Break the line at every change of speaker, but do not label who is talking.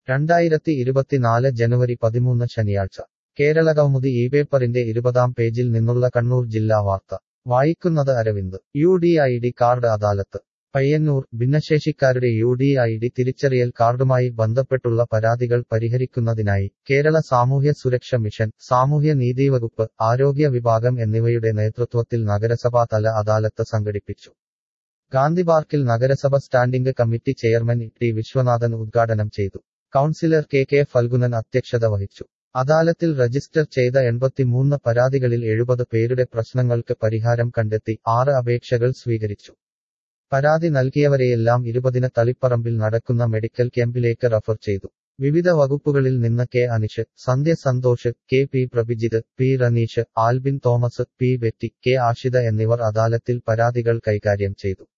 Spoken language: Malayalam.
രണ്ടായിരത്തി ഇരുപത്തിനാല് ജനുവരി പതിമൂന്ന് ശനിയാഴ്ച കേരളകൗമുദി ഈ പേപ്പറിന്റെ ഇരുപതാം പേജിൽ നിന്നുള്ള കണ്ണൂർ ജില്ലാ വാർത്ത വായിക്കുന്നത് Aravind U D I D card adalat Payyanur ഭിന്നശേഷിക്കാരുടെ യു ഡി ഐ ഡി തിരിച്ചറിയൽ കാർഡുമായി ബന്ധപ്പെട്ടുള്ള പരാതികൾ പരിഹരിക്കുന്നതിനായി കേരള സാമൂഹ്യ സുരക്ഷ മിഷൻ സാമൂഹ്യ നീതി വകുപ്പ് ആരോഗ്യ വിഭാഗം എന്നിവയുടെ നേതൃത്വത്തിൽ നഗരസഭാ തല അദാലത്ത് സംഘടിപ്പിച്ചു ഗാന്ധി പാർക്കിൽ നഗരസഭ standing committee chairman T Viswanathan ഉദ്ഘാടനം ചെയ്തു കൗൺസിലർ കെ കെ ഫൽഗുനൻ അധ്യക്ഷത വഹിച്ചു അദാലത്തിൽ രജിസ്റ്റർ ചെയ്ത എൺപത്തിമൂന്ന് പരാതികളിൽ എഴുപത് പേരുടെ പ്രശ്നങ്ങൾക്ക് പരിഹാരം കണ്ടെത്തി ആറ് അപേക്ഷകൾ സ്വീകരിച്ചു പരാതി നൽകിയവരെയെല്ലാം ഇരുപതിന് തളിപ്പറമ്പിൽ നടക്കുന്ന മെഡിക്കൽ ക്യാമ്പിലേക്ക് റഫർ ചെയ്തു വിവിധ വകുപ്പുകളിൽ നിന്ന് K Anish Sandhya Santhosh K P Prabhijith P Ranish Albin Thomas P Betty K Ashitha എന്നിവർ അദാലത്തിൽ പരാതികൾ കൈകാര്യം ചെയ്തു